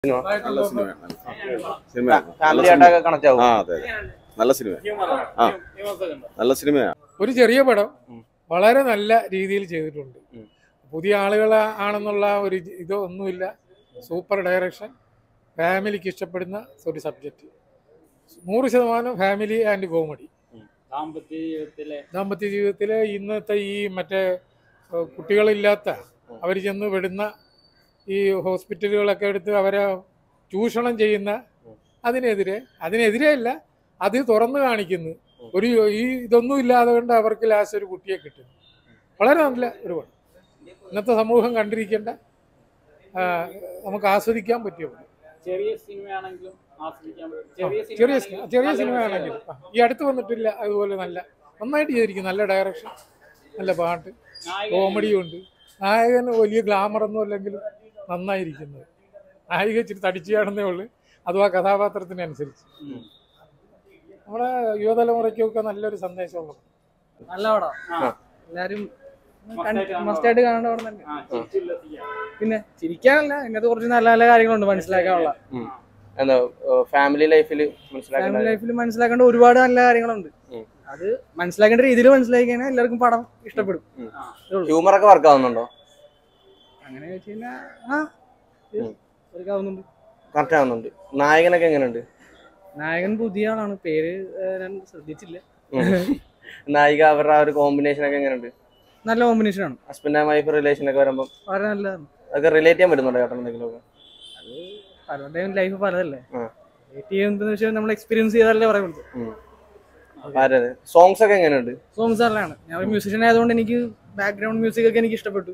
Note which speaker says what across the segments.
Speaker 1: നല്ല cinema cinema
Speaker 2: family ആയിട്ടൊക്കെ connect ആവും
Speaker 1: ആ അതെ അതെ നല്ല സിനിമ ആ നല്ല സിനിമയാ
Speaker 3: ഒരു ചെറിയ പടം വളരെ നല്ല രീതിയിൽ ചെയ്തിട്ടുണ്ട്
Speaker 2: ഉം.
Speaker 3: പുതിയ ആളുകൾ ആണെന്നുള്ള ഒരു ഇത് ഇതൊന്നുമില്ല സൂപ്പർ ഡയറക്ഷൻ ഫാമിലിക്ക് ഇഷ്ടപ്പെടുന്ന ഒരു സബ്ജക്റ്റ് നൂറ് ശതമാനം ഫാമിലി ആൻഡ് കോമഡി
Speaker 4: ദാമ്പത്യ ജീവിതത്തിലെ
Speaker 3: ദാമ്പത്യ ജീവിതത്തിലെ ഇന്നത്തെ ഈ മറ്റേ ഏഹ്, കുട്ടികളില്ലാത്ത അവർ ചെന്ന് വിടുന്ന ഈ ഹോസ്പിറ്റലുകളൊക്കെ എടുത്ത് അവരെ ചൂഷണം ചെയ്യുന്ന അതിനെതിരെ അതിനെതിരെ അല്ല അത് തുറന്നു കാണിക്കുന്നു ഒരു ഈ ഇതൊന്നും ഇല്ലാതെ കൊണ്ട് അവർക്ക് ലാസ്റ്റ് ഒരു കുട്ടിയെ കിട്ടുന്നു വളരെ നല്ല ഒരു പടം ഇന്നത്തെ സമൂഹം കണ്ടിരിക്കേണ്ട ആ, നമുക്ക് ആസ്വദിക്കാൻ പറ്റിയ പടം
Speaker 4: ചെറിയ സിനിമയാണെങ്കിലും ആസ്വദിക്കാൻ പറ്റും. ചെറിയ
Speaker 3: ചെറിയ
Speaker 4: സിനിമയാണെങ്കിലും
Speaker 3: ചെറിയ
Speaker 4: നല്ല
Speaker 3: സിനിമയാണെങ്കിൽ ആ, ഈ അടുത്ത് വന്നിട്ടില്ല അതുപോലെ നല്ല നന്നായിട്ട് ചെയ്തിരിക്കും നല്ല ഡയറക്ഷൻ നല്ല പാട്ട്
Speaker 4: നായകൻ
Speaker 3: കോമഡിയും ഉണ്ട് നായകന് വലിയ ഗ്ലാമർ ഒന്നും അല്ലെങ്കിലും നന്നായിരിക്കുന്നത് നായിക ഇച്ചിരി തടിച്ചാണെന്നേ ഉള്ളൂ അതും ആ കഥാപാത്രത്തിനനുസരിച്ച്
Speaker 4: ഉം.
Speaker 3: നമ്മുടെ യുവതലമുറയ്ക്കൊക്കെ നല്ലൊരു സന്ദേശമുള്ള
Speaker 5: നല്ല പടം
Speaker 4: ആ.
Speaker 5: എല്ലാരും
Speaker 4: മസ്റ്റായിട്ട് കാണണം.
Speaker 5: മസ്റ്റ് ആയിട്ട് കാണേണ്ട പടം തന്നെ
Speaker 4: ആ, ചിരിച്ചുല്ലസിക്കാം.
Speaker 5: പിന്നെ ചിരിക്കാനല്ല ഇതിനകത്ത് കുറച്ച് നല്ല നല്ല കാര്യങ്ങളുണ്ട് മനസ്സിലാക്കാനുള്ള
Speaker 2: എന്താ ഫാമിലി ലൈഫിൽ മനസ്സിലാക്കേണ്ട
Speaker 5: ഫാമിലി ലൈഫിൽ മനസ്സിലാക്കേണ്ട ഒരുപാട് നല്ല കാര്യങ്ങളുണ്ട്
Speaker 2: ഉം.
Speaker 5: അത് മനസ്സിലാക്കേണ്ട രീതിയിൽ മനസ്സിലാക്കി കഴിഞ്ഞാൽ എല്ലാവർക്കും പടം ഇഷ്ടപ്പെടും
Speaker 2: ഹ്യൂമർ ഒക്കെ വർക്ക് ആവുന്നുണ്ടോ
Speaker 5: അങ്ങനെ വെച്ച് കഴിഞ്ഞാൽ ആ
Speaker 2: ഉം.
Speaker 5: എടുക്കാവുന്നുണ്ട്
Speaker 2: കറക്റ്റ് ആവുന്നുണ്ട് നായകനൊക്കെ എങ്ങനെയുണ്ട്
Speaker 5: നായകൻ പുതിയ ആളാണ് പേര് ഏഹ്, ഞാൻ ശ്രദ്ധിച്ചില്ല
Speaker 2: നായിക അവരുടെ ആ ഒരു കോമ്പിനേഷൻ ഒക്കെ എങ്ങനെയുണ്ട്
Speaker 5: നല്ല കോമ്പിനേഷൻ ആണ്
Speaker 2: ഹസ്ബൻഡ് ആൻഡ് വൈഫ് റിലേഷൻ ഒക്കെ വരുമ്പോൾ
Speaker 5: വളരെ നല്ലതാണ്
Speaker 2: അതൊക്കെ റിലേറ്റ് ചെയ്യാൻ പറ്റുന്നുണ്ടോ ചേട്ടൻ എന്തെങ്കിലുമൊക്കെ
Speaker 5: അത് പലരുടെയും ലൈഫ് പലതല്ലേ
Speaker 2: ആ.
Speaker 5: വെയിറ്റ് ചെയ്യുന്നതെന്ന് വെച്ചാൽ നമ്മൾ എക്സ്പീരിയൻസ് ചെയ്താലേ പറയുന്നത്
Speaker 2: ആരത് സോങ്സ് ഒക്കെ എങ്ങനെയുണ്ട്
Speaker 5: സോങ്സ് നല്ലതാണ് ഞാൻ ഒരു മ്യൂസിഷ്യൻ ആയതുകൊണ്ട് എനിക്ക് ബാക്ക്ഗ്രൗണ്ട് മ്യൂസിക് ഒക്കെ എനിക്ക് ഇഷ്ടപ്പെട്ടു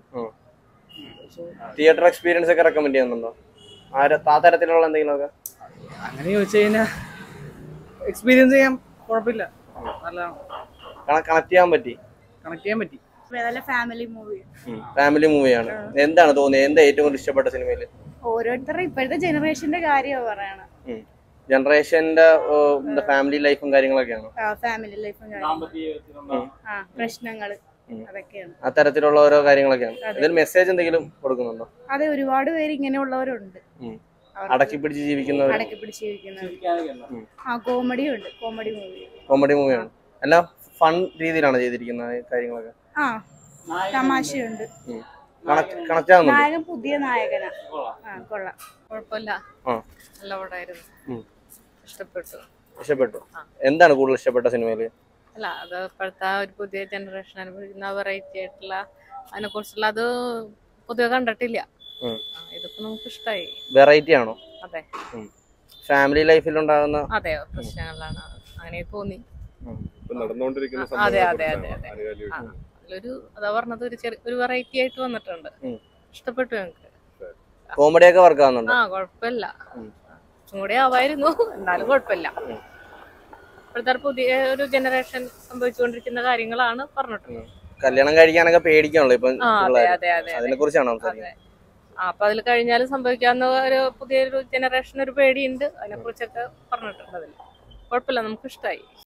Speaker 2: തിയേറ്റർ എക്സ്പീരിയൻസ് ഒക്കെ റെക്കമെൻഡ് ചെയ്യുന്നുണ്ടോ ആര ആ തരത്തിലുള്ള എന്തെങ്കിലുമൊക്കെ
Speaker 5: അങ്ങനെ ചോദിച്ചു കഴിഞ്ഞാൽ എക്സ്പീരിയൻസ് ചെയ്യാൻ കുഴപ്പമില്ല നല്ലതാണ്
Speaker 2: കണക്ട് ചെയ്യാൻ പറ്റി
Speaker 5: കണക്ട് ചെയ്യാൻ പറ്റി
Speaker 6: നല്ല ഫാമിലി മൂവി
Speaker 2: ഫാമിലി മൂവിയാണ് എന്താണ് തോന്നിയത് എന്താ ഏറ്റവും കൂടുതൽ ഇഷ്ടപ്പെട്ട സിനിമയിൽ
Speaker 6: ഓരോരുത്തരുടെ ഇപ്പോഴത്തെ ജനറേഷന്റെ കാര്യമാണ് പറയണ
Speaker 2: ജനറേഷന്റെ ഫാമിലി ലൈഫും കാര്യങ്ങളൊക്കെയാണ്
Speaker 6: ഫാമിലി ലൈഫും കാര്യങ്ങളും
Speaker 4: ദാമ്പത്യ ജീവിതത്തിലുള്ള
Speaker 6: ആ പ്രശ്നങ്ങള്
Speaker 2: ഉം.
Speaker 6: അതൊക്കെയാണ്
Speaker 2: അത്തരത്തിലുള്ള ഓരോ കാര്യങ്ങളൊക്കെയാണ്
Speaker 6: അതെ.
Speaker 2: ഇതിൽ മെസ്സേജ് എന്തെങ്കിലും കൊടുക്കുന്നുണ്ടോ
Speaker 6: അതെ ഒരുപാട് പേര് ഇങ്ങനെയുള്ളവരുണ്ട്
Speaker 2: ഉം.
Speaker 6: അവർക്ക്
Speaker 2: അടക്കി പിടിച്ച് ജീവിക്കുന്നവർ
Speaker 6: അടക്കി പിടിച്ചിരിക്കുന്നവർ
Speaker 4: ചിരിക്കാനൊക്കെ ഉണ്ടോ?
Speaker 6: ആ കോമഡിയും ഉണ്ട് കോമഡി മൂവി
Speaker 2: കോമഡി മൂവിയാണ് എല്ലാം ഫൺ രീതിയിലാണ് ചെയ്തിരിക്കുന്നത് ഈ കാര്യങ്ങളൊക്കെ
Speaker 6: ആ
Speaker 4: നായകൻ
Speaker 6: തമാശയുണ്ട്
Speaker 2: കണക്ട് ആവുന്നുണ്ട്
Speaker 6: നായകൻ പുതിയ നായകനാ
Speaker 4: കൊള്ളാം.
Speaker 6: ആ കൊള്ളാം
Speaker 7: കുഴപ്പമില്ല
Speaker 2: ആ.
Speaker 7: നല്ല പടമായിരുന്നു
Speaker 2: ഉം.
Speaker 7: ഇഷ്ടപ്പെട്ടു
Speaker 2: ഇഷ്ടപ്പെട്ടു എന്താണ് കൂടുതൽ ഇഷ്ടപ്പെട്ട സിനിമയില്
Speaker 7: അല്ല അത് ഇപ്പോഴത്തെ ആ ഒരു പുതിയ ജനറേഷൻ അനുഭവിക്കുന്ന വെറൈറ്റി ആയിട്ടുള്ള അതിനെ കുറിച്ചുള്ള അത് പൊതുവെ കണ്ടിട്ടില്ല
Speaker 2: ഉം.
Speaker 7: ആ, ഇതൊക്കെ നമുക്ക് ഇഷ്ടമായി
Speaker 2: വെറൈറ്റി ആണോ
Speaker 7: അതെ
Speaker 2: ഫാമിലി ലൈഫിൽ ഉണ്ടാകുന്ന
Speaker 7: അതെ പ്രശ്നങ്ങളാണ് അങ്ങനെ തോന്നി
Speaker 1: ഇപ്പൊ നടന്നുകൊണ്ടിരിക്കുന്ന
Speaker 7: ആ, അതെ,
Speaker 1: സംഭവങ്ങളെ
Speaker 7: അതെ,
Speaker 1: കുറിച്ചാണ്
Speaker 7: അതെ, അതെ.
Speaker 1: ആനുകാലിക
Speaker 7: ആ അതിലൊരു അതാ പറഞ്ഞത് ഒരു ചെറിയ ഒരു വെറൈറ്റി ആയിട്ട് വന്നിട്ടുണ്ട്
Speaker 2: ഉം.
Speaker 7: ഇഷ്ടപ്പെട്ടു ഞങ്ങൾക്ക്
Speaker 2: കോമഡി ഒക്കെ വർക്ക് ആവുന്നുണ്ടോ
Speaker 7: ആ കുഴപ്പമില്ല
Speaker 2: ഉം.
Speaker 7: കുറച്ചും കൂടി ആവായിരുന്നു എന്നാലും കുഴപ്പമില്ല ഇപ്പോഴത്തെ ഒരു പുതിയ ഒരു ജനറേഷൻ സംഭവിച്ചുകൊണ്ടിരിക്കുന്ന കാര്യങ്ങളാണ് പറഞ്ഞിട്ടുള്ളത്
Speaker 2: കല്യാണം കഴിക്കാനൊക്കെ പേടിക്കാണല്ലോ ഇപ്പൊ
Speaker 7: ആ അതെ
Speaker 2: പിള്ളേര്.
Speaker 7: അതെ അതെ അതെ
Speaker 2: അതിനെ കുറിച്ചാണ് സംസാരിക്കുന്നത്
Speaker 7: അതെ ആ അപ്പൊ അതിൽ കഴിഞ്ഞാലും സംഭവിക്കാവുന്ന ഒരു പുതിയൊരു ജനറേഷൻ ഒരു പേടിയുണ്ട് അതിനെ കുറിച്ചൊക്കെ പറഞ്ഞിട്ടുണ്ട് അതിൽ കുഴപ്പമില്ല നമുക്ക് ഇഷ്ടമായി